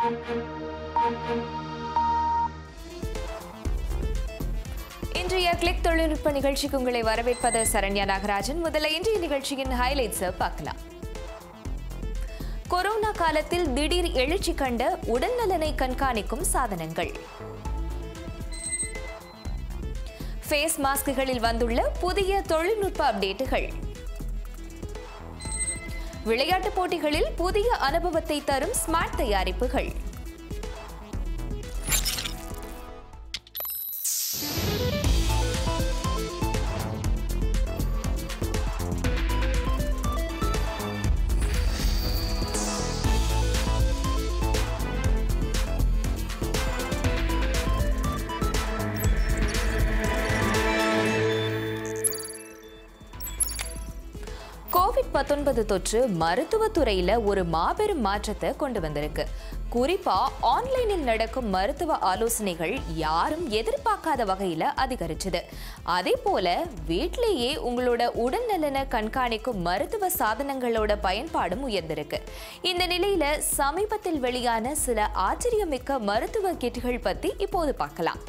இன்றைய கிளிக் தொழில்நுட்ப நிகழ்ச்சிக்கு உங்களை வரவேற்பது சரண்யா நாகராஜன் முதல்ல இன்றைய நிகழ்ச்சியின் ஹைலைட்ஸ் பார்க்கலாம் கொரோனா காலத்தில் திடீர் எழுச்சி கண்ட உடல்நலனை கண்காணிக்கும் சாதனங்கள் ஃபேஸ் மாஸ்குகளில் வந்துள்ள புதிய தொழில்நுட்ப அப்டேட்டுகள் விளையாட்டுப் போட்டிகளில் புதிய அனுபவத்தை தரும் ஸ்மார்ட் தயாரிப்புகள் கோவிட் 19 தொற்று மருத்துவத்துறையில ஒரு மாபெரும் மாற்றத்தை கொண்டு வந்திருக்கு குறிப்பா ஆன்லைனில் நடக்கும் மருத்துவ ஆலோசனைகள் யாரும் எதிர்பார்க்காத வகையில அதிகரிச்சது அதே போல வீட்டிலேயே உங்களோட உடல் நலனை கண்காணிக்கும் மருத்துவ சாதனங்களோட பயன்பாடும் உயர்ந்திருக்கு இந்த நிலையில சமீபத்தில் வெளியான சில ஆச்சரியமிக்க மருத்துவ கிட்கள் பத்தி இப்போது பார்க்கலாம்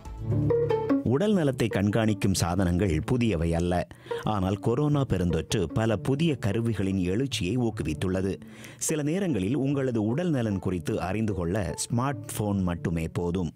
உடல் நலத்தை கண்காணிக்கும் சாதனங்கள் புதியவை அல்ல ஆனால் கொரோனா பெருந்தொற்று பல புதிய கருவிகளின் எழுச்சியை ஊக்குவித்துள்ளது சில நேரங்களில் உங்களது உடல் நலன் குறித்து அறிந்து கொள்ள ஸ்மார்ட் போன் மட்டுமே போதும்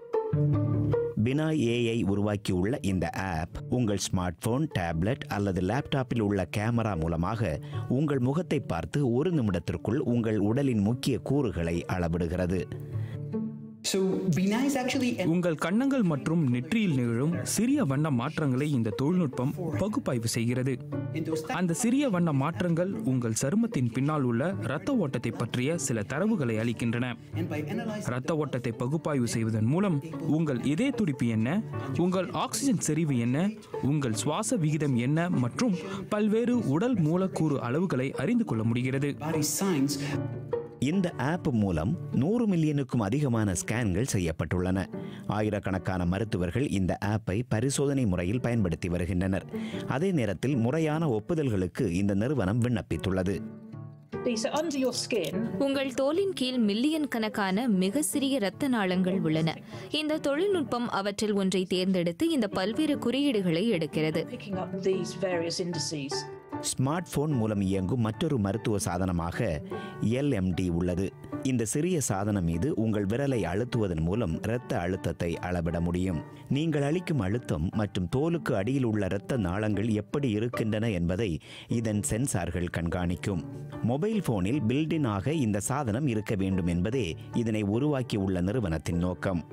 பினா ஏஐ உருவாக்கியுள்ள இந்த ஆப் உங்கள் ஸ்மார்ட் போன் டேப்லெட் அல்லது லேப்டாப்பில் உள்ள கேமரா மூலமாக உங்கள் முகத்தை பார்த்து ஒரு நிமிடத்திற்குள் உங்கள் உடலின் முக்கிய கூறுகளை அளவிடுகிறது So Bina is actually an உங்கள் கன்னங்கள் மற்றும் நெற்றியில் நிகழும் சிறிய வண்ண மாற்றங்களை இந்த தொழில்நுட்பம் பகுப்பாய்வு செய்கிறது in those அந்த சிறிய வண்ண மாற்றங்கள் உங்கள் சருமத்தின் பின்னால் உள்ள இரத்த ஓட்டத்தை பற்றிய சில தரவுகளை அளிக்கின்றன and by analyzing இரத்த ஓட்டத்தை பகுப்பாய்வு செய்வதன் மூலம் உங்கள் இதய துடிப்பு என்ன உங்கள் ஆக்சிஜன் செறிவு என்ன உங்கள் சுவாச விகிதம் என்ன மற்றும் பல்வேறு உடல் மூலக்கூறு அளவுகளை அறிந்து கொள்ள முடிகிறது body signs இந்த ஆப் மூலம் நூறு மில்லியனுக்கும் அதிகமான ஸ்கேன்கள் செய்யப்பட்டுள்ளன ஆயிரக்கணக்கான மருத்துவர்கள் இந்த ஆப்பை பரிசோதனை முறையில் பயன்படுத்தி வருகின்றனர் அதே நேரத்தில் முறையான ஒப்புதல்களுக்கு இந்த நிறுவனம் விண்ணப்பித்துள்ளது So under your skin, உங்கள் தோலின் கீழ் மில்லியன் கணக்கான மிக சிறிய இரத்த நாளங்கள் உள்ளன இந்த தொழில்நுட்பம் அவற்றில் ஒன்றை தேர்ந்தெடுத்து இந்த பல்வேறு குறியீடுகளை எடுக்கிறது picking up these various indices. Smart phone மூலம் இயங்கும் மற்றொரு மருத்துவ சாதனமாக எல்எம்டி உள்ளது இந்த சிறிய சாதனம் மீது உங்கள் விரலை அழுத்துவதன் மூலம் இரத்த அழுத்தத்தை அளவிட முடியும் நீங்கள் அளிக்கும் அழுத்தம் மற்றும் தோலுக்கு அடியில் உள்ள இரத்த நாளங்கள் எப்படி இருக்கின்றன என்பதை இதன் சென்சார்கள் கண்காணிக்கும் மொபைல் போனில் பில்டின் ஆக இந்த சாதனம் இருக்க வேண்டும் என்பதே இதனை உருவாக்கியுள்ள நிறுவனத்தின் நோக்கம்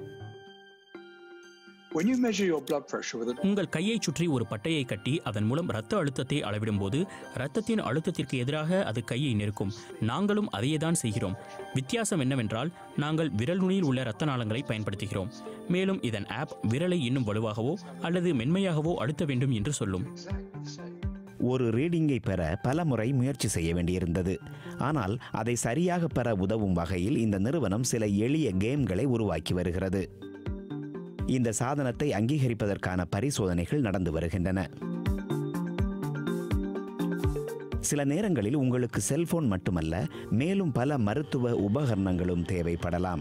When you measure your blood pressure with a உங்கள் கையைச் சுற்றி ஒரு பட்டையை கட்டி அதன் மூலம் இரத்த அழுத்தத்தை அளவிடும்போது இரத்தத்தின் அழுத்தத்திற்கு எதிராக அது கையை நெருக்கும் நாங்களும் அதையே தான் செய்கிறோம் வித்தியாசம் என்னவென்றால் நாங்கள் விரல் நுனியில் உள்ள இரத்த நாளங்களை பயன்படுத்துகிறோம் மேலும் இதன் ஆப் விரலை இன்னும் வலுவாகவோ அல்லது மென்மையாகவோ அழுத்த வேண்டும் என்று சொல்லும் ஒரு ரீடிங்கை பெற பல முறை முயற்சி செய்ய வேண்டியிருந்தது ஆனால் அதை சரியாக பெற உதவும் வகையில் இந்த நிறுவனம் சில எளிய கேம்களை உருவாக்கி வருகிறது இந்த சாதனத்தை அங்கீகரிப்பதற்கான பரிசோதனைகள் நடந்து வருகின்றன சில நேரங்களில் உங்களுக்கு செல்போன் மட்டுமல்ல மேலும் பல மருத்துவ உபகரணங்களும் தேவைப்படலாம்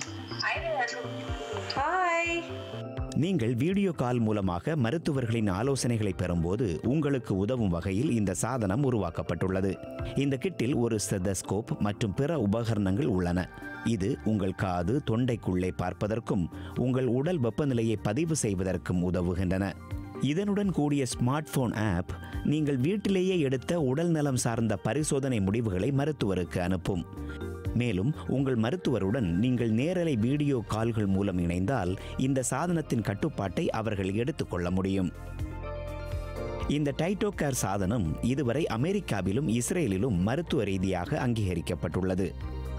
நீங்கள் வீடியோ கால் மூலமாக மருத்துவர்களின் ஆலோசனைகளை பெறும்போது உங்களுக்கு உதவும் வகையில் இந்த சாதனம் உருவாக்கப்பட்டுள்ளது இந்த கிட்டில் ஒரு ஸ்டெதஸ்கோப் மற்றும் பிற உபகரணங்கள் உள்ளன இது உங்கள் காது தொண்டைக்குள்ளே பார்ப்பதற்கும் உங்கள் உடல் வெப்பநிலையை பதிவு செய்வதற்கும் உதவுகின்றன இதனுடன் கூடிய ஸ்மார்ட் போன் ஆப் நீங்கள் வீட்டிலேயே எடுத்த உடல் நலம் சார்ந்த பரிசோதனை முடிவுகளை மருத்துவருக்கு அனுப்பும் மேலும் உங்கள் மருத்துவருடன் நீங்கள் நேரலை வீடியோ கால்கள் மூலம் இணைந்தால் இந்த சாதனத்தின் கட்டுப்பாட்டை அவர்கள் எடுத்துக்கொள்ள முடியும் இந்த டைட்டோ கேர் சாதனம் இதுவரை அமெரிக்காவிலும் இஸ்ரேலிலும் மருத்துவ ரீதியாக அங்கீகரிக்கப்பட்டுள்ளது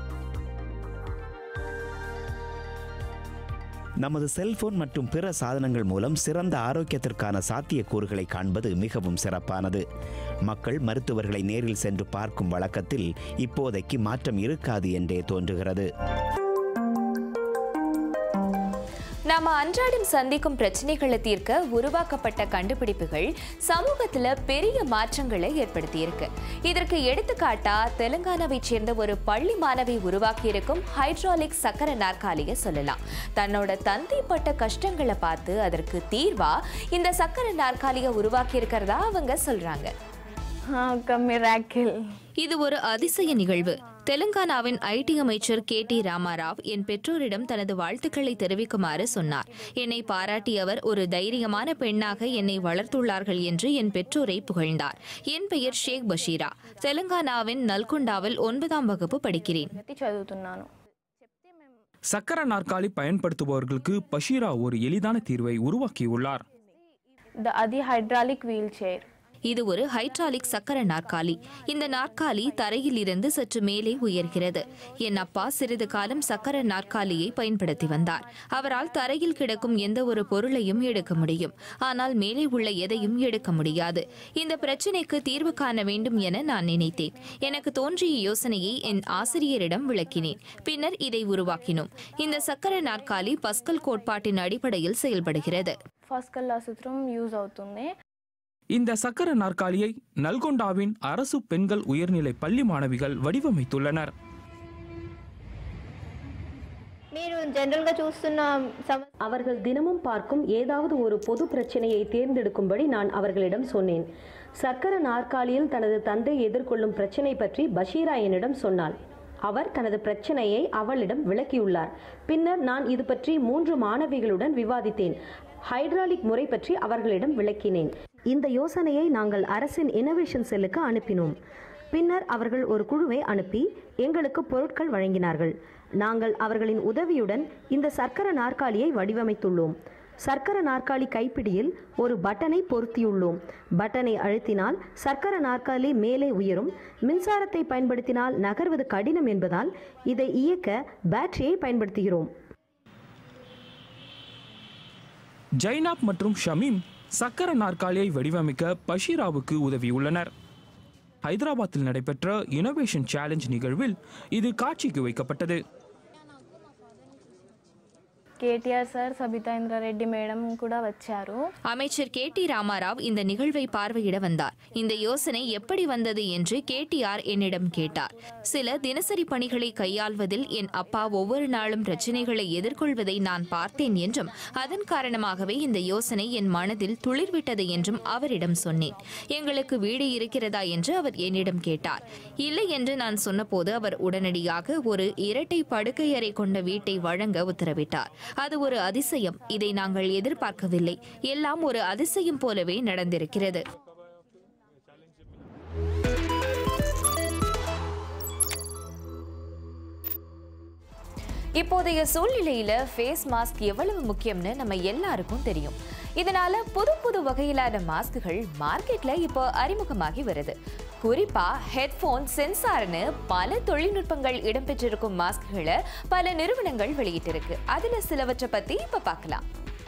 நமது செல்போன் மற்றும் பிற சாதனங்கள் மூலம் சிறந்த ஆரோக்கியத்திற்கான சாத்தியக்கூறுகளை காண்பது மிகவும் சிறப்பானது மக்கள் மருத்துவர்களை நேரில் சென்று பார்க்கும் வழக்கத்தில் இப்போதைக்கு மாற்றம் இருக்காது என்றே தோன்றுகிறது Now நாம அன்றாடம் சந்திக்கும் பிரச்சனைகளை தீர்க்க உருவாக்கப்பட்ட கண்டுபிடிப்புகள் சமூகத்துல பெரிய மாற்றங்களை ஏற்படுத்தியிருக்கு இதற்கு எடுத்துக்காட்டா தெலுங்கானாவைச் சேர்ந்த ஒரு பள்ளி மாணவி உருவாக்கியிருக்கும் ஹைட்ராலிக் சக்கர நாற்காலியை சொல்லலாம் தன்னோட தந்தைப்பட்ட கஷ்டங்களை பார்த்து அதற்கு தீர்வா இந்த சக்கர நாற்காலியை உருவாக்கி இருக்கிறதா அவங்க சொல்றாங்க हाँ का मिराकिल இது ஒரு அதிசய நிகழ்வு தெலுங்கானாவின் ஐடி அமைச்சர் கே டி ராமாராவ் என் பெற்றோரிடம் தனது வாழ்த்துக்களை தெரிவிக்குமாறு சொன்னார் என்னை பாராட்டிய அவர் ஒரு தைரியமான பெண்ணாக என்னை வளர்த்துள்ளார்கள் என்று என் பெற்றோரை புகழ்ந்தார் என் பெயர் ஷேக் பஷீரா தெலுங்கானாவின் நல்கொண்டாவில் ஒன்பதாம் வகுப்பு படிக்கிறேன் చదువుతున్నాను சக்கர நாற்காலி பயன்படுத்துபவர்களுக்கு பஷீரா ஒரு எளிதான தீர்வை உருவாக்கியுள்ளார் ద అది హైడ్రాలిక్ వీల్ చైర్ இது ஒரு ஹைட்ராலிக் சக்கர நாற்காலி இந்த நாற்காலி தரையில் இருந்து சற்று மேலே உயர்கிறது என் அப்பா சிறிது காலம் சக்கர நாற்காலியை பயன்படுத்தி வந்தார் அவரால் தரையில் கிடக்கும் எந்த ஒரு பொருளையும் எடுக்க முடியும் ஆனால் மேலே உள்ள எதையும் எடுக்க முடியாது இந்த பிரச்சினைக்கு தீர்வு காண வேண்டும் என நான் நினைத்தேன் எனக்கு தோன்றிய யோசனையை என் ஆசிரியரிடம் விளக்கினேன் பின்னர் இதை உருவாக்கினோம் இந்த சக்கர நாற்காலி பஸ்கல் கோட்பாட்டின் அடிப்படையில் செயல்படுகிறது ఫస్ట్ కల్లా సూత్రం యూజ్ అవుతుంది இந்த சக்கர நாற்காலியை நல்கொண்டாவின் அரசு பெண்கள் உயர்நிலை பள்ளி மாணவிகள் வடிவமைத்துள்ளனர் మీరు జనరల్గా చూస్తున్న సమ அவர்கள் தினமும் பார்க்கும் ஏதாவது ஒரு பொது பிரச்சனையை தேர்ந்தெடுக்கும்படி நான் அவர்களிடம் சொன்னேன் சக்கர நாற்காலியில் தனது தந்தை எதிர்கொள்ளும் பிரச்சனை பற்றி பஷீரா என்னிடம் சொன்னாள் அவர் தனது பிரச்சனையை அவளிடம் விளக்கியுள்ளார் பின்னர் நான் இது பற்றி மூன்று மாணவிகளுடன் விவாதித்தேன் ஹைட்ராலிக் முறை பற்றி அவர்களிடம் விளக்கினேன் இந்த யோசனையை நாங்கள் அரசின் இனோவேஷன் செல்லுக்கு அனுப்பினோம் பின்னர் அவர்கள் ஒரு குழுவை அனுப்பி எங்களுக்கு பொருட்கள் வழங்கினார்கள் நாங்கள் அவர்களின் உதவியுடன் இந்த சர்க்கர நாற்காலியை வடிவமைத்துள்ளோம் சர்க்கர நாற்காலி கைப்பிடியில் ஒரு பட்டனை பொருத்தியுள்ளோம் பட்டனை அழுத்தினால் சர்க்கர நாற்காலி மேலே உயரும் மின்சாரத்தை பயன்படுத்தினால் நகர்வது கடினம் என்பதால் இதை இயக்க பேட்டரியை பயன்படுத்துகிறோம் ஜைனாப் மற்றும் ஷமீம் சக்கர நாற்காலியை வடிவமைக்க பஷீராவுக்கு உதவியுள்ளனர் ஹைதராபாத்தில் நடைபெற்ற இனோவேஷன் சேலஞ்ச் நிகழ்வில் இது காட்சிக்கு வைக்கப்பட்டது KTR sir Sabitha Indra Reddy madam కూడా వచ్చారు அமைச்சர் கே டி ராமாராவ் இந்த நிகழ்வை பார்வையிட வந்தார் இந்த யோசனை எப்படி வந்தது என்று கேடிஆர் என்னிடம் கேட்டார் சில தினசரி பணிகளை கையாள்வதில் என் அப்பா ஒவ்வொரு நாளும் பிரச்சனைகளை எதிர்கொள்வதை நான் பார்த்தேன் என்றும் அதன் காரணமாகவே இந்த யோசனை என் மனதில் துளிர்விட்டது என்றும் அவரிடம் சொன்னேன் எங்களுக்கு வீடு இருக்கிறதா என்று அவர் என்னிடம் கேட்டார் இல்லை என்று நான் சொன்னபோது அவர் உடனடியாக ஒரு இரட்டை படுக்கையறை கொண்ட வீட்டை வழங்க உத்தரவிட்டார் அது ஒரு அதிசயம் இதை நாங்கள் எதிர்பார்க்கவில்லை எல்லாம் ஒரு அதிசயம் போலவே நடந்திருக்கிறது இப்போதைய சூழ்நிலையில ஃபேஸ் மாஸ்க் எவ்வளவு முக்கியம்னு நம்ம எல்லாருக்கும் தெரியும் இதனால புது புது வகையிலான மாஸ்க்குகள் மார்க்கெட்ல இப்போ அறிமுகமாகி வருது குறிப்பா ஹெட்போன் சென்சார்னு பல தொழில்நுட்பங்கள் இடம்பெற்றிருக்கும் மாஸ்க்குகளை பல நிறுவனங்கள் வெளியிட்டிருக்கு அதுல சிலவற்றை பத்தி இப்ப பார்க்கலாம்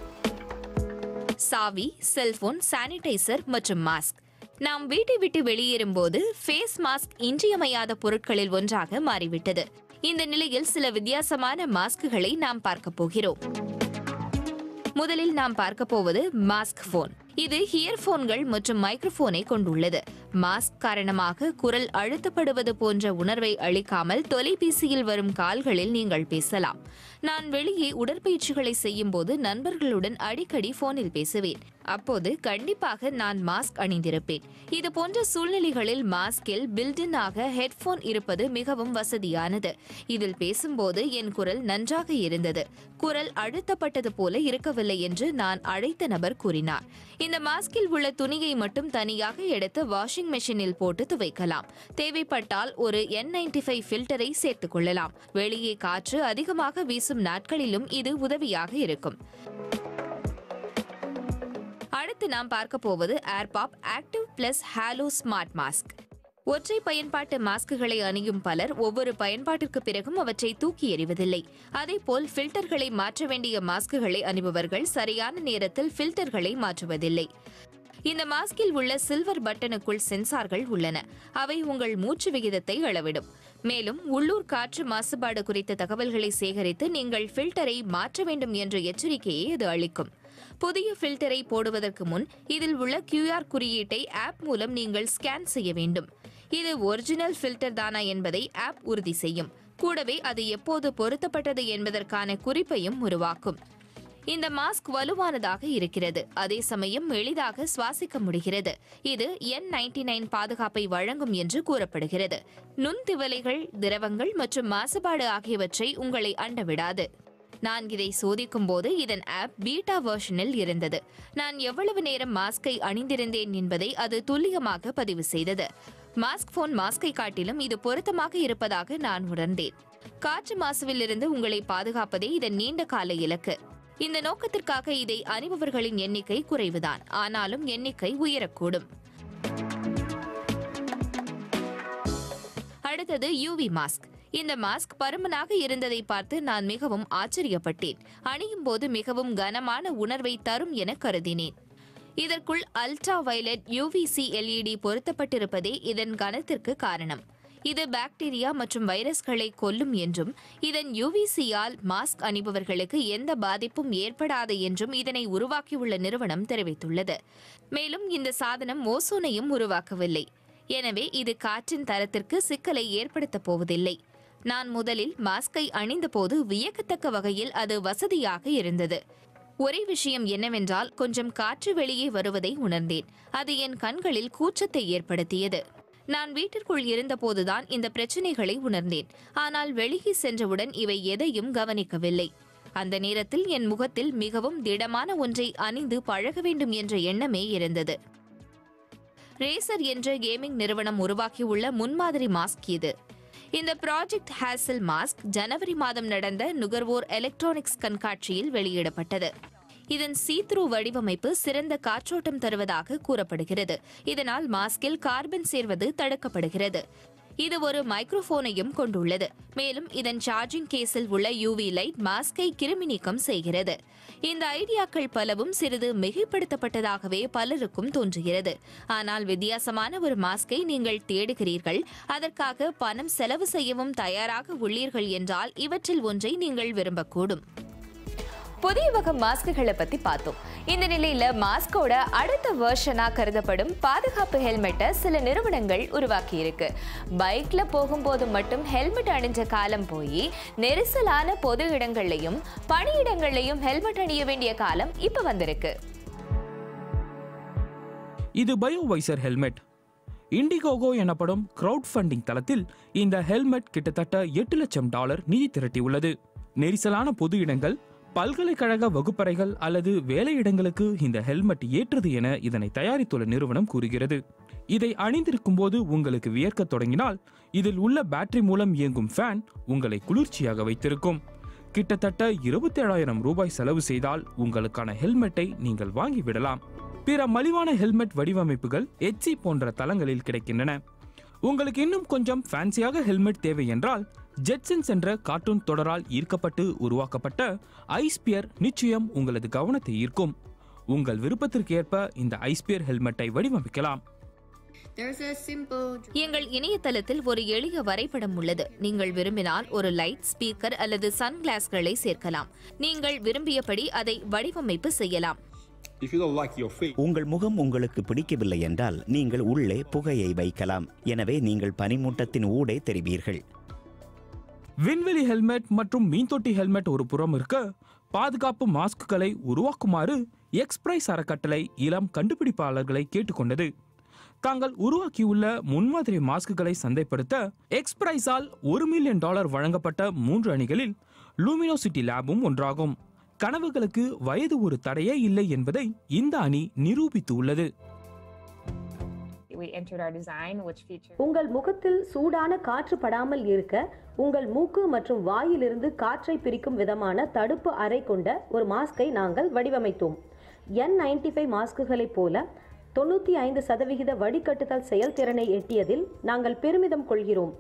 சாவி செல்போன் சானிடைசர் மற்றும் மாஸ்க் நாம் வீட்டை விட்டு வெளியேறும்போது ஃபேஸ் மாஸ்க் இன்றியமையாத பொருட்களில் ஒன்றாக மாறிவிட்டது இந்த நிலையில் சில வித்தியாசமான மாஸ்க்குகளை நாம் பார்க்க போகிறோம் முதலில் நாம் பார்க்க போவது மாஸ்க் போன் இது இயர்போன்கள் மற்றும் மைக்ரோஃபோனை கொண்டுள்ளது மாஸ்க் காரணமாக குரல் அழுத்தப்படுவது போன்ற உணர்வை அளிக்காமல் தொலைபேசியில் வரும் கால்களில் நீங்கள் பேசலாம் நான் வெளியே உடற்பயிற்சிகளை செய்யும் போது நண்பர்களுடன் அடிக்கடி போனில் பேசுவேன் அப்போது கண்டிப்பாக நான் மாஸ்க் அணிந்திருப்பேன் இது போன்ற சூழ்நிலைகளில் மாஸ்கில் பில்டின் ஆக ஹெட்போன் இருப்பது மிகவும் வசதியானது இதில் பேசும்போது என் குரல் நன்றாக இருந்தது குரல் அழுத்தப்பட்டது போல இருக்கவில்லை என்று நான் அழைத்த நபர் கூறினார் இந்த மாஸ்கில் உள்ள துணியை மட்டும் தனியாக எடுத்து வாஷிங் மெஷினில் போட்டு துவைக்கலாம் தேவைப்பட்டால் ஒரு என் நைன்டி ஃபைவ் ஃபில்டரை சேர்த்துக் கொள்ளலாம் வெளியே காற்று அதிகமாக வீசும் நாட்களிலும் இது உதவியாக இருக்கும் அடுத்து நாம் பார்க்க போவது AirPop active plus halo smart mask ஒற்றை பயன்பாட்டு மாஸ்குகளை அணியும் பலர் ஒவ்வொரு பயன்பாட்டிற்கு பிறகும் அவற்றை தூக்கி எறிவதில்லை அதேபோல் ஃபில்டர்களை மாற்ற வேண்டிய மாஸ்குகளை அணிபவர்கள் சரியான நேரத்தில் ஃபில்டர்களை மாற்றுவதில்லை இந்த மாஸ்கில் உள்ள சில்வர் பட்டனுக்குள் சென்சார்கள் உள்ளன அவை உங்கள் மூச்சு விகிதத்தை அளவிடும் மேலும் உள்ளூர் காற்று மாசுபாடு குறித்த தகவல்களை சேகரித்து நீங்கள் ஃபில்டரை மாற்ற வேண்டும் என்ற எச்சரிக்கையை இது அளிக்கும் புதிய ஃபில்டரை போடுவதற்கு முன் இதில் உள்ள QR குறியீட்டை ஆப் மூலம் நீங்கள் ஸ்கேன் செய்ய வேண்டும் இது ஒரிஜினல் ஃபில்டர் தானா என்பதை ஆப் உறுதி செய்யும் கூடவே அது எப்போது பொருத்தப்பட்டது என்பதற்கான குறிப்பையும் உருவாக்கும் இந்த மாஸ்க் வலுவானதாக இருக்கிறது அதே சமயம் எளிதாக சுவாசிக்க முடிகிறது இது என் நைன்டி நைன் பாதுகாப்பை வழங்கும் என்று கூறப்படுகிறது நுண்திவலைகள் திரவங்கள் மற்றும் மாசுபாடு ஆகியவற்றை உங்களை அண்டவிடாது நான் இதை சோதிக்கும் போது இதன் ஆப் பீட்டா வெர்ஷனில் இருந்தது நான் எவ்வளவு நேரம் மாஸ்கை அணிந்திருந்தேன் என்பதை அது துல்லியமாக பதிவு செய்தது மாஸ்க் போன் மாஸ்கை காட்டிலும் இது பொருத்தமாக இருப்பதாக நான் உணர்ந்தேன் காற்று மாசுவிலிருந்து உங்களை பாதுகாப்பதே இதன் நீண்ட கால இலக்கு இந்த நோக்கத்திற்காக இதை அணிபவர்களின் எண்ணிக்கை குறைவுதான் ஆனாலும் எண்ணிக்கை உயரக்கூடும் அடுத்தது யூவி மாஸ்க் இந்த மாஸ்க் பருமனாக இருந்ததை பார்த்து நான் மிகவும் ஆச்சரியப்பட்டேன் அணியும் போது மிகவும் கனமான உணர்வை தரும் என கருதினேன் இதற்குள் அல்ட்ரா வயலட் யூவிசி எல்இடி பொருத்தப்பட்டிருப்பதே இதன் கனத்திற்கு காரணம் இது பாக்டீரியா மற்றும் வைரஸ்களை கொல்லும் என்றும் இதன் யூவிசியால் மாஸ்க் அணிபவர்களுக்கு எந்த பாதிப்பும் ஏற்படாது என்றும் இதனை உருவாக்கியுள்ள நிறுவனம் தெரிவித்துள்ளது மேலும் இந்த சாதனம் ஓசோனையும் உருவாக்கவில்லை எனவே இது காற்றின் தரத்திற்கு சிக்கலை ஏற்படுத்தப் போவதில்லை நான் முதலில் மாஸ்கை அணிந்தபோது வியக்கத்தக்க வகையில் அது வசதியாக இருந்தது ஒரே விஷயம் என்னவென்றால் கொஞ்சம் காற்று வெளியே வருவதை உணர்ந்தேன் அது என் கண்களில் கூச்சத்தை ஏற்படுத்தியது நான் வீட்டிற்குள் இருந்தபோதுதான் இந்த பிரச்சனைகளை உணர்ந்தேன் ஆனால் வெளியே சென்றவுடன் இவை எதையும் கவனிக்கவில்லை அந்த நேரத்தில் என் முகத்தில் மிகவும் திடமான ஒன்றை அணிந்து பழக வேண்டும் என்ற எண்ணமே இருந்தது ரேசர் என்ற கேமிங் நிறுவனம் உருவாக்கியுள்ள முன்மாதிரி மாஸ்க் இது இந்த ப்ராஜெக்ட் ஹேசல் மாஸ்க் ஜனவரி மாதம் நடந்த நுகர்வோர் எலக்ட்ரானிக்ஸ் கண்காட்சியில் வெளியிடப்பட்டது இதன் சீத்ரூ வடிவமைப்பு சிறந்த காற்றோட்டம் தருவதாக கூறப்படுகிறது இதனால் மாஸ்கில் கார்பன் சேர்வது தடுக்கப்படுகிறது இது ஒரு மைக்ரோஃபோனையும் கொண்டுள்ளது மேலும் இதன் சார்ஜிங் கேஸில் உள்ள யூவி லைட் மாஸ்கை கிருமி நீக்கம் செய்கிறது இந்த ஐடியாக்கள் பலவும் சிறிது மிகைப்படுத்தப்பட்டதாகவே பலருக்கும் தோன்றுகிறது ஆனால் வித்தியாசமான ஒரு மாஸ்கை நீங்கள் தேடுகிறீர்கள் அதற்காக பணம் செலவு செய்யவும் தயாராக உள்ளீர்கள் என்றால் இவற்றில் ஒன்றை நீங்கள் விரும்பக்கூடும் புதிய வகை மாஸ்க்குகளை பத்தி பார்த்தோம் இந்த நிலையில மாஸ்கோட அடுத்த வெர்ஷனா கருதப்படும் பாதுகாப்பு ஹெல்மெட்டை சில நிறுவனங்கள் உருவாக்கி இருக்கு பைக்ல போகும்போது மட்டும் ஹெல்மெட் அணிஞ்ச காலம் போய் நெரிசலான பொது இடங்கள்லையும் பணியிடங்கள்லையும் ஹெல்மெட் அணிய வேண்டிய காலம் இப்ப வந்திருக்கு இது பயோவைசர் ஹெல்மெட் இண்டிகோகோ எனப்படும் கிரவுட் ஃபண்டிங் தளத்தில் இந்த ஹெல்மெட் கிட்டத்தட்ட எட்டு லட்சம் டாலர் நிதி திரட்டியுள்ளது நெரிசலான பொது இடங்கள் பல்கலைக்கழக வகுப்பறைகள் அல்லது வேலையிடங்களுக்கு இந்த ஹெல்மெட் ஏற்றது என இதனை தயாரித்துள்ள நிறுவனம் கூறுகிறது இதை அணிந்திருக்கும் போது உங்களுக்கு வியர்க்கத் தொடங்கினால் இதில் உள்ள பேட்டரி மூலம் இயங்கும் ஃபேன் உங்களை குளிர்ச்சியாக வைத்திருக்கும் கிட்டத்தட்ட இருபத்தேழாயிரம் ரூபாய் செலவு செய்தால் உங்களுக்கான ஹெல்மெட்டை நீங்கள் வாங்கி விடலாம் பிற மலிவான ஹெல்மெட் வடிவமைப்புகள் எச்சி போன்ற தளங்களில் கிடைக்கின்றன உங்களுக்கு இன்னும் கொஞ்சம் ஃபேன்சியாக ஹெல்மெட் தேவை என்றால் ஜெட்சன்ஸ் என்ற கார்ட்டூன் தொடரால் ஈர்க்கப்பட்டு உருவாக்கப்பட்ட ஐஸ்பியர் நிச்சயம் உங்களது கவனத்தை ஈர்க்கும் உங்கள் விருப்பத்திற்கு ஏற்ப இந்த ஐஸ்பியர் ஹெல்மெட்டை வடிவமைக்கலாம் எங்கள் இணையதளத்தில் ஒரு எளிய வரைபடம் உள்ளது நீங்கள் விரும்பினால் ஒரு லைட் ஸ்பீக்கர் அல்லது சன்கிளாஸ்களை சேர்க்கலாம் நீங்கள் விரும்பியபடி அதை வடிவமைப்பு செய்யலாம் உங்கள் முகம் உங்களுக்கு பிடிக்கவில்லை என்றால் நீங்கள் உள்ளே புகையை வைக்கலாம் எனவே நீங்கள் பனிமூட்டத்தின் ஊடே தெரிவீர்கள் விண்வெளி ஹெல்மெட் மற்றும் மீன்தொட்டி ஹெல்மெட் ஒரு புறம் இருக்க பாதுகாப்பு மாஸ்க்குகளை உருவாக்குமாறு எக்ஸ்பிரைஸ் அறக்கட்டளை இளம் கண்டுபிடிப்பாளர்களை கேட்டுக்கொண்டது தாங்கள் உருவாக்கியுள்ள முன்மாதிரி மாஸ்க்குகளை சந்தைப்படுத்த எக்ஸ்பிரைஸால் ஒரு மில்லியன் டாலர் வழங்கப்பட்ட மூன்று அணிகளில் லூமினோசிட்டி லேபும் ஒன்றாகும் கனவுகளுக்கு வயது ஒரு தடையே இல்லை என்பதை இந்த அணி நிரூபித்து உள்ளது உங்கள் முகத்தில் சூடான காற்று படாமல் இருக்க உங்கள் மூக்கு மற்றும் வாயிலிருந்து காற்றை பிரிக்கும் விதமான தடுப்பு அறை கொண்ட ஒரு மாஸ்கை நாங்கள் வடிவமைத்தோம் என் நைன்டி ஃபைவ் மாஸ்குகளைப் போல தொண்ணூற்றி ஐந்து சதவிகித வடிகட்டுதல் செயல்திறனை எட்டியதில் நாங்கள் பெருமிதம் கொள்கிறோம்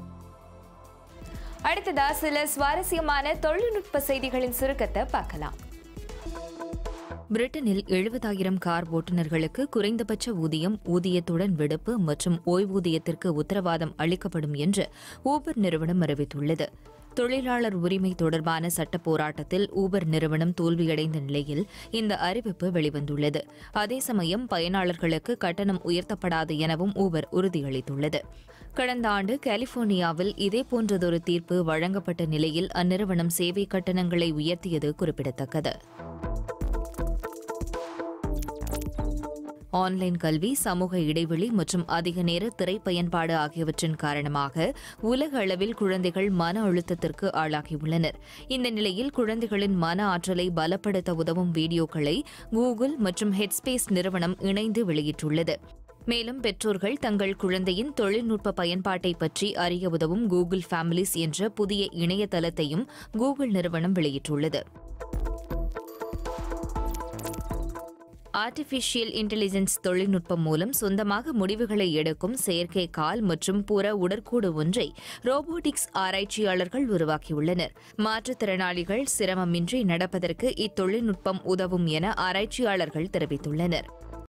அடுத்ததா சில சுவாரஸ்யமான தொழில்நுட்ப செய்திகளின் சுருக்கத்தை பார்க்கலாம் பிரிட்டனில் எழுபதாயிரம் கார் ஓட்டுநர்களுக்கு குறைந்தபட்ச ஊதியம் ஊதியத்துடன் விடுப்பு மற்றும் ஓய்வூதியத்திற்கு உத்தரவாதம் அளிக்கப்படும் என்று ஊபர் நிறுவனம் அறிவித்துள்ளது தொழிலாளர் உரிமை தொடர்பான சட்ட போராட்டத்தில் ஊபர் நிறுவனம் தோல்வியடைந்த நிலையில் இந்த அறிவிப்பு வெளிவந்துள்ளது அதே சமயம் பயனாளர்களுக்கு கட்டணம் உயர்த்தப்படாது எனவும் ஊபர் உறுதியளித்துள்ளது கடந்த ஆண்டு கலிபோர்னியாவில் இதேபோன்றதொரு தீர்ப்பு வழங்கப்பட்ட நிலையில் அந்நிறுவனம் சேவை கட்டணங்களை உயர்த்தியது குறிப்பிடத்தக்கது ஆன்லைன் கல்வி சமூக இடைவெளி மற்றும் அதிக நேர திரை பயன்பாடு ஆகியவற்றின் காரணமாக உலக அளவில் குழந்தைகள் மன அழுத்தத்திற்கு ஆளாகியுள்ளனர் இந்த நிலையில் குழந்தைகளின் மன ஆற்றலை பலப்படுத்த உதவும் வீடியோக்களை கூகுள் மற்றும் ஹெட்ஸ்பேஸ் நிறுவனம் இணைந்து வெளியிட்டுள்ளது மேலும் பெற்றோர்கள் தங்கள் குழந்தையின் தொழில்நுட்ப பயன்பாட்டை பற்றி அறிய உதவும் கூகுள் ஃபேமிலிஸ் என்ற புதிய இணையதளத்தையும் கூகுள் நிறுவனம் வெளியிட்டுள்ளது ஆர்டிஃபிஷியல் இன்டெலிஜென்ஸ் தொழில்நுட்பம் மூலம் சொந்தமாக முடிவுகளை எடுக்கும் செயற்கை கால் மற்றும் புற உடற்கூடு ஒன்றை ரோபோட்டிக்ஸ் ஆராய்ச்சியாளர்கள் உருவாக்கியுள்ளனர் மாற்றுத்திறனாளிகள் சிரமமின்றி நடப்பதற்கு இத்தொழில்நுட்பம் உதவும் என ஆராய்ச்சியாளர்கள் தெரிவித்துள்ளனர்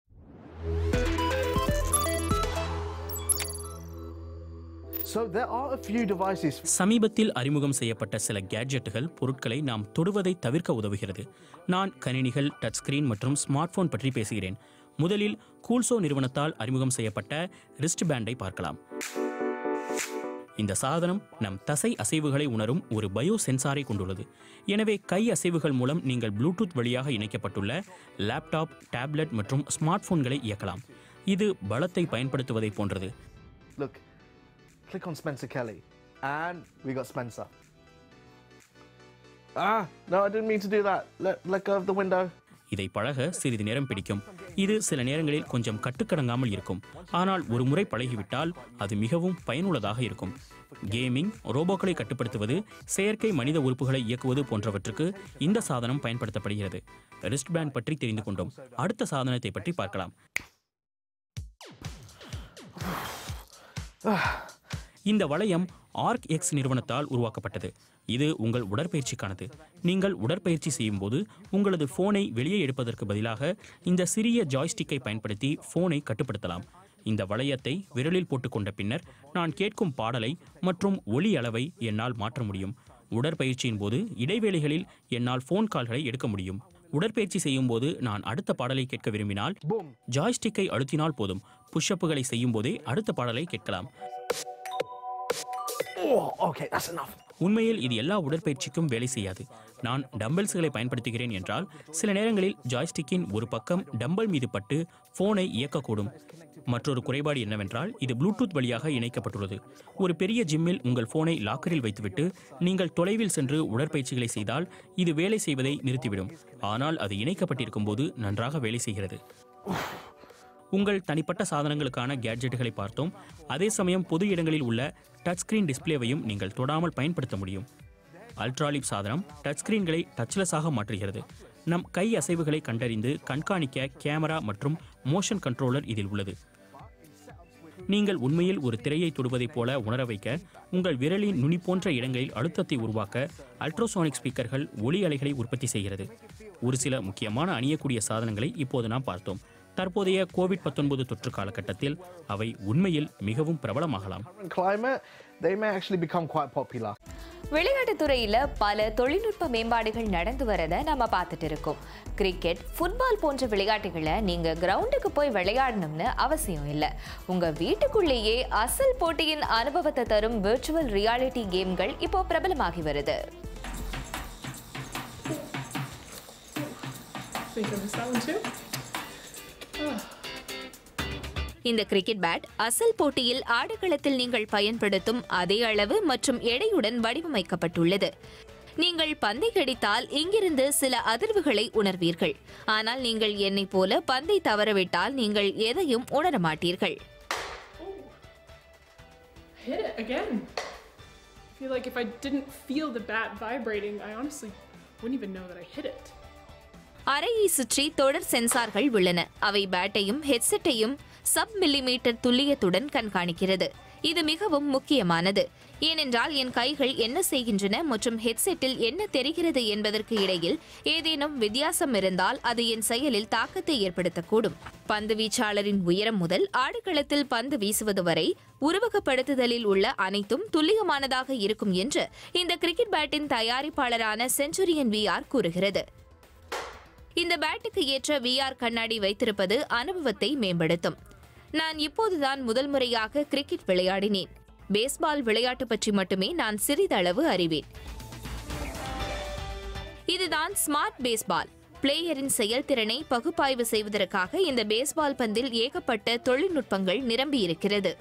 So there are a few devices. சமீபத்தில் அறிமுகம் செய்யப்பட்ட சில கேட்ஜெட்டுகள் பொருட்களை நாம் தொடுவதை தவிர்க்க உதவுகிறது நான் கணினிகள் டச் ஸ்கிரீன் மற்றும் ஸ்மார்ட் போன் பற்றி பேசுகிறேன் முதலில் கூல்சோ நிறுவனத்தால் அறிமுகம் செய்யப்பட்ட ரிஸ்ட் பேண்டை பார்க்கலாம் இந்த சாதனம் நம் தசை அசைவுகளை உணரும் ஒரு பயோ சென்சாரை கொண்டுள்ளது எனவே கை அசைவுகள் மூலம் நீங்கள் ப்ளூடூத் வழியாக இணைக்கப்பட்டுள்ள லேப்டாப் டேப்லெட் மற்றும் ஸ்மார்ட் போன்களை இயக்கலாம் இது பலத்தை பயன்படுத்துவதை போன்றது Look, click on Spencer Kelly, and we got Spencer. Ah, no, I didn't mean to do that. Let, let go of the window. இதை பழக சிறிது நேரம் பிடிக்கும் இது சில நேரங்களில் கொஞ்சம் கட்டுக்கடங்காமல் இருக்கும் ஆனால் ஒரு முறை பழகிவிட்டால் அது மிகவும் பயனுள்ளதாக இருக்கும் கேமிங் ரோபோக்களை கட்டுப்படுத்துவது செயற்கை மனித உறுப்புகளை இயக்குவது போன்றவற்றுக்கு இந்த சாதனம் பயன்படுத்தப்படுகிறது ரிஸ்ட் பேண்ட் பற்றி தெரிந்து கொண்டோம் அடுத்த சாதனத்தை பற்றி பார்க்கலாம் இந்த வளையம் ஆர்க் எக்ஸ் நிறுவனத்தால் உருவாக்கப்பட்டது இது உங்கள் உடற்பயிற்சிக்கானது நீங்கள் உடற்பயிற்சி செய்யும் போது உங்களது போனை வெளியே எடுப்பதற்கு பதிலாக இந்த சிறிய ஜாய்ஸ்டிக்கை பயன்படுத்தி போனை கட்டுப்படுத்தலாம் இந்த வளையத்தை விரலில் போட்டுக்கொண்ட பின்னர் நான் கேட்கும் பாடலை மற்றும் ஒலி அளவை என்னால் மாற்ற முடியும் உடற்பயிற்சியின் போது இடைவேளைகளில் என்னால் ஃபோன் கால்களை எடுக்க முடியும் உடற்பயிற்சி செய்யும் போது நான் அடுத்த பாடலை கேட்க விரும்பினால் ஜாய்ஸ்டிக்கை அழுத்தினால் போதும் புஷ்அப்புகளை செய்யும் போதே அடுத்த பாடலை கேட்கலாம் Oh, okay, that's enough. உண்மையில் இது எல்லா உடற்பயிற்சிக்கும் வேலை செய்யாது நான் டம்பல்ஸ்களை பயன்படுத்துகிறேன் என்றால் சில நேரங்களில் ஜாய்ஸ்டிக்கின் ஒரு பக்கம் டம்பல் மீது பட்டு போனை இயக்கக்கூடும் மற்றொரு குறைபாடு என்னவென்றால் இது ப்ளூடூத் வழியாக இணைக்கப்பட்டுள்ளது ஒரு பெரிய ஜிம்மில் உங்கள் போனை லாக்கரில் வைத்துவிட்டு நீங்கள் தொலைவில் சென்று உடற்பயிற்சிகளை செய்தால் இது வேலை செய்வதை நிறுத்திவிடும் ஆனால் அது இணைக்கப்பட்டிருக்கும் போது நன்றாக வேலை செய்கிறது உங்கள் தனிப்பட்ட சாதனங்களுக்கான கேட்ஜெட்டுகளை பார்த்தோம் அதே சமயம் பொது இடங்களில் உள்ள டச் ஸ்கிரீன் டிஸ்ப்ளேவையும் நீங்கள் தொடாமல் பயன்படுத்த முடியும் அல்ட்ராலிப் சாதனம் டச் ஸ்கிரீன்களை டச்லெஸ்ஸாக மாற்றுகிறது நம் கை அசைவுகளை கண்டறிந்து கண்காணிக்க கேமரா மற்றும் மோஷன் கண்ட்ரோலர் இதில் உள்ளது நீங்கள் உண்மையில் ஒரு திரையை தொடுவதைப் போல உணர வைக்க உங்கள் விரலின் நுனி போன்ற இடங்களில் அழுத்தத்தை உருவாக்க அல்ட்ராசோனிக் ஸ்பீக்கர்கள் ஒலி அலைகளை உற்பத்தி செய்கிறது ஒரு சில முக்கியமான அணியக்கூடிய சாதனங்களை இப்போது நாம் பார்த்தோம் தற்போதைய கோவிட் 19 தொற்று காலகட்டத்தில் அவை உண்மையில் மிகவும் பிரபலமாகலாம் Current climate, they may actually become quite popular. விளையாட்டுத் துறையில பல தொழில்நுட்ப மேம்பாடுகள் நடந்து வரத நம்ம பார்த்துட்டு இருக்கோம் கிரிக்கெட் ஃபுட்பால் போன்ற விளையாட்டுகளை நீங்க கிரவுண்டுக்கு போய் விளையாடணும்னு அவசியம் இல்லை உங்க வீட்டுக்குள்ளேயே அசல் போட்டியின் அனுபவத்தை தரும் விர்ச்சுவல் ரியாலிட்டி கேம்கள் இப்போ பிரபலமாகி வருது Think of that one too? இந்த கிரிக்கெட் பேட் அசல் போட்டியில் ஆடுகளத்தில் நீங்கள் பயன்படுத்தும் அதே அளவு மற்றும் எடையுடன் வடிவமைக்கப்பட்டுள்ளது நீங்கள் பந்தை கடித்தால் இங்கிருந்து சில அதிர்வுகளை உணர்வீர்கள் ஆனால் நீங்கள் என்னைப் போல பந்தை தவறவிட்டால் நீங்கள் எதையும் உணர மாட்டீர்கள் Hit it again. I feel like if I didn't feel the bat vibrating, I honestly wouldn't even know that I hit it. அறையை சுற்றி தொடர் சென்சார்கள் உள்ளன அவை பேட்டையும் ஹெட்செட்டையும் சப் மில்லிமீட்டர் துல்லியத்துடன் கண்காணிக்கிறது இது மிகவும் முக்கியமானது ஏனென்றால் என் கைகள் என்ன செய்கின்றன மற்றும் ஹெட்செட்டில் என்ன தெரிகிறது என்பதற்கு இடையில் ஏதேனும் வித்தியாசம் இருந்தால் அது என் செயலில் தாக்கத்தை ஏற்படுத்தக்கூடும் பந்து வீச்சாளரின் உயரம் முதல் ஆடுகளத்தில் பந்து வீசுவது வரை உருவகப்படுத்துதலில் உள்ள அனைத்தும் துல்லியமானதாக இருக்கும் என்று இந்த கிரிக்கெட் பேட்டின் தயாரிப்பாளரான செஞ்சுரியன் விஆர் கூறுகிறது இந்த பேட்டுக்கு ஏற்ற விஆர் கண்ணாடி வைத்திருப்பது அனுபவத்தை மேம்படுத்தும் நான் இப்போதுதான் முதல் முறையாக கிரிக்கெட் விளையாடினேன் பேஸ்பால் விளையாட்டு பற்றி மட்டுமே நான் சிறிதளவு அறிவேன் இதுதான் ஸ்மார்ட் பேஸ்பால் பிளேயரின் செயல்திறனை பகுப்பாய்வு செய்வதற்காக இந்த பேஸ்பால் பந்தில் ஏகப்பட்ட தொழில்நுட்பங்கள் நிரம்பியிருக்கிறது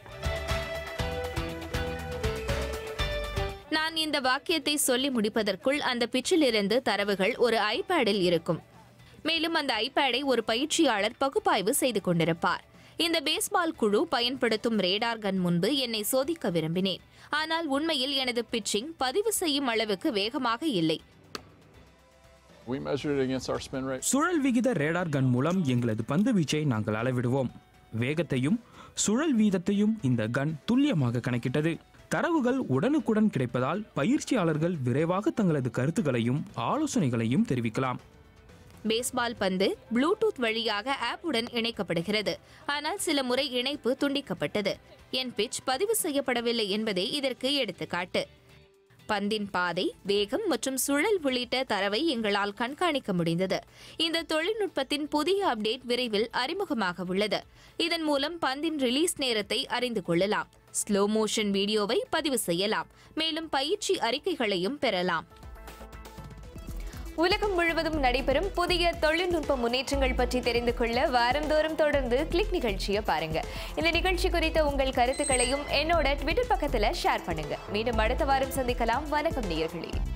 நான் இந்த வாக்கியத்தை சொல்லி முடிப்பதற்குள் அந்த பிச்சிலிருந்து தரவுகள் ஒரு ஐபேடில் இருக்கும் மேலும் அந்த ஐபேடை ஒரு பயிற்சியாளர் பகுப்பாய்வு செய்து கொண்டிருப்பார் இந்த பேஸ்பால் குழு பயன்படுத்தும் ரேடார் கன் முன்பு என்னை சோதிக்க விரும்பினேன் ஆனால் உண்மையில் எனது பிட்சிங் பதிவு செய்யும் அளவுக்கு வேகமாக இல்லை We measured it against our spin rate. சுழல் விகித ரேடார் கன் மூலம் எங்களது பந்து வீச்சை நாங்கள் அளவிடுவோம் வேகத்தையும் சுழல் வீதத்தையும் இந்த கன் துல்லியமாக கணக்கிட்டது தரவுகள் உடனுக்குடன் கிடைப்பதால் பயிற்சியாளர்கள் விரைவாக தங்களது கருத்துக்களையும் ஆலோசனைகளையும் தெரிவிக்கலாம் பேஸ்பால் பந்து ப்ளூடூத் வழியாக ஆப்புடன் இணைக்கப்படுகிறது ஆனால் சில முறை இணைப்பு துண்டிக்கப்பட்டது என் பிட்ச் பதிவு செய்யப்படவில்லை என்பதே இதற்கு எடுத்துக்காட்டு பந்தின் பாதை வேகம் மற்றும் சுழல் உள்ளிட்ட தரவை எங்களால் கண்காணிக்க முடிந்தது இந்த தொழில்நுட்பத்தின் புதிய அப்டேட் விரைவில் அறிமுகமாக உள்ளது இதன் மூலம் பந்தின் ரிலீஸ் நேரத்தை அறிந்து கொள்ளலாம் ஸ்லோ மோஷன் வீடியோவை பதிவு செய்யலாம் மேலும் பயிற்சி அறிக்கைகளையும் பெறலாம் உலகம் முழுவதும் நடைபெறும் புதிய தொழில்நுட்ப முன்னேற்றங்கள் பற்றி தெரிந்து கொள்ள வாரந்தோறும் தொடர்ந்து கிளிக் நிகழ்ச்சியை பாருங்க இந்த நிகழ்ச்சி குறித்த உங்கள் கருத்துக்களையும் என்னோட ட்விட்டர் பக்கத்துல ஷேர் பண்ணுங்க மீண்டும் அடுத்த வாரம் சந்திக்கலாம் வணக்கம் நேயர்களே